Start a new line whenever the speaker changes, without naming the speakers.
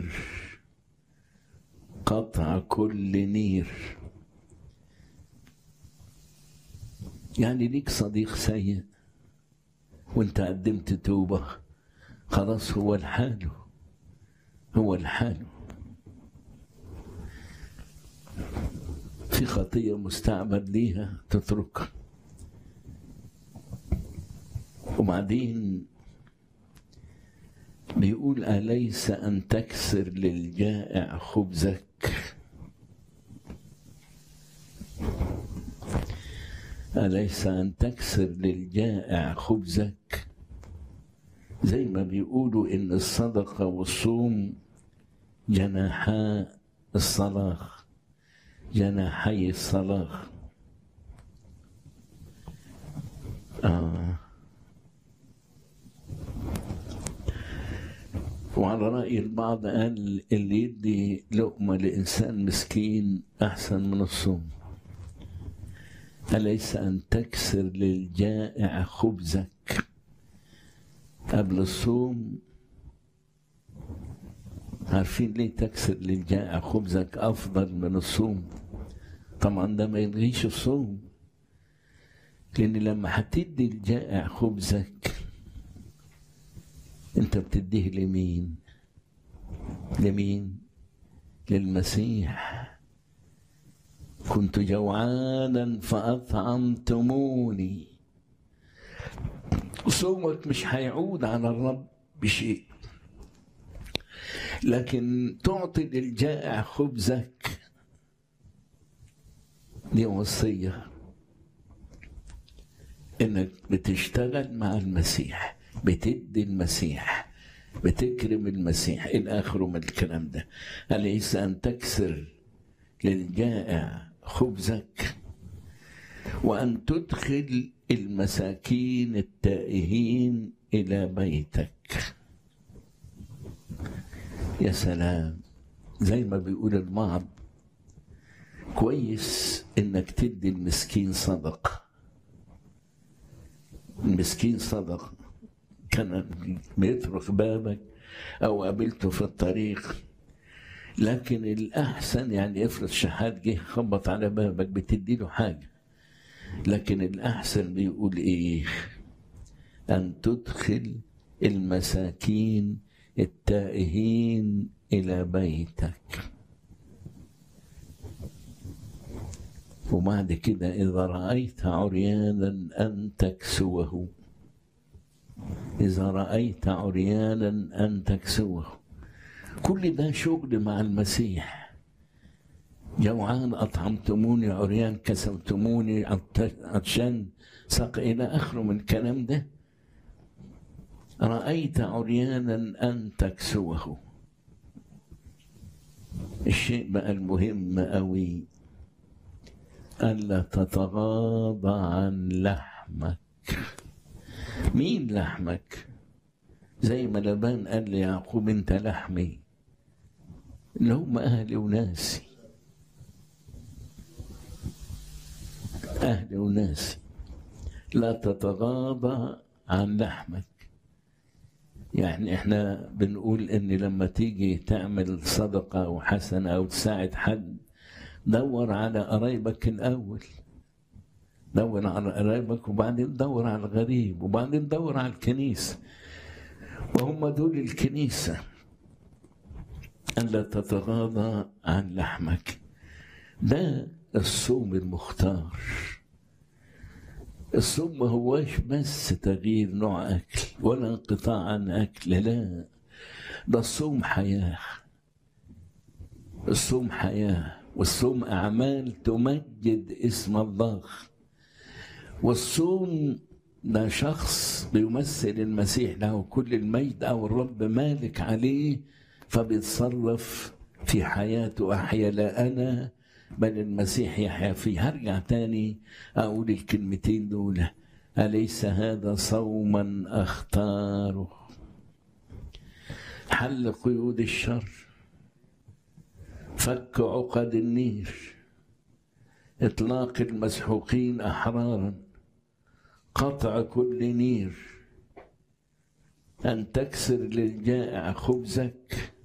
نير قطع كل نير يعني ليك صديق سيء وانت قدمت توبة خلاص هو لحاله هو لحاله في خطية مستعمل ليها تتركها وبعدين بيقول أليس أن تكسر للجائع خبزك أليس أن تكسر للجائع خبزك زي ما بيقولوا إن الصدقة والصوم جناحا الصلاح جناحي الصلاح آه. وعلى رأي البعض قال اللي يدي لقمة لإنسان مسكين أحسن من الصوم أليس أن تكسر للجائع خبزك قبل الصوم عارفين ليه تكسر للجائع خبزك أفضل من الصوم طبعا ده ما يلغيش الصوم لأن لما هتدي الجائع خبزك أنت بتديه لمين؟ لمين؟ للمسيح كنت جوعانا فأطعمتموني صومك مش هيعود على الرب بشيء لكن تعطي للجائع خبزك دي وصية انك بتشتغل مع المسيح بتدي المسيح بتكرم المسيح الى اخره من الكلام ده اليس ان تكسر للجائع خبزك وان تدخل المساكين التائهين الى بيتك يا سلام زي ما بيقول البعض كويس انك تدي المسكين صدقه المسكين صدقه كان بيطرق بابك او قابلته في الطريق لكن الاحسن يعني افرض شحات جه خبط على بابك بتدي له حاجه لكن الاحسن بيقول ايه ان تدخل المساكين التائهين الى بيتك وبعد كده اذا رايت عريانا ان تكسوه اذا رايت عريانا ان تكسوه كل ده شغل مع المسيح جوعان أطعمتموني عريان كسوتموني عطشان ساق إلى آخره من الكلام ده رأيت عريانا أن تكسوه الشيء بقى المهم أوي ألا تتغاضى عن لحمك مين لحمك زي ما لبان قال ليعقوب انت لحمي اللي هم اهلي وناسي اهلي وناسي لا تتغاضى عن لحمك يعني احنا بنقول ان لما تيجي تعمل صدقه او حسنه او تساعد حد دور على قرايبك الاول دور على قرايبك وبعدين دور على الغريب وبعدين دور على الكنيسه وهم دول الكنيسة ألا تتغاضى عن لحمك ده الصوم المختار الصوم ما هواش بس تغيير نوع أكل ولا انقطاع عن أكل لا ده الصوم حياة الصوم حياة والصوم أعمال تمجد اسم الله والصوم ده شخص بيمثل المسيح له كل المجد او الرب مالك عليه فبيتصرف في حياته احيا لا انا بل المسيح يحيا فيه هرجع تاني اقول الكلمتين دول اليس هذا صوما اختاره حل قيود الشر فك عقد النير اطلاق المسحوقين احرارا قطع كل نير أن تكسر للجائع خبزك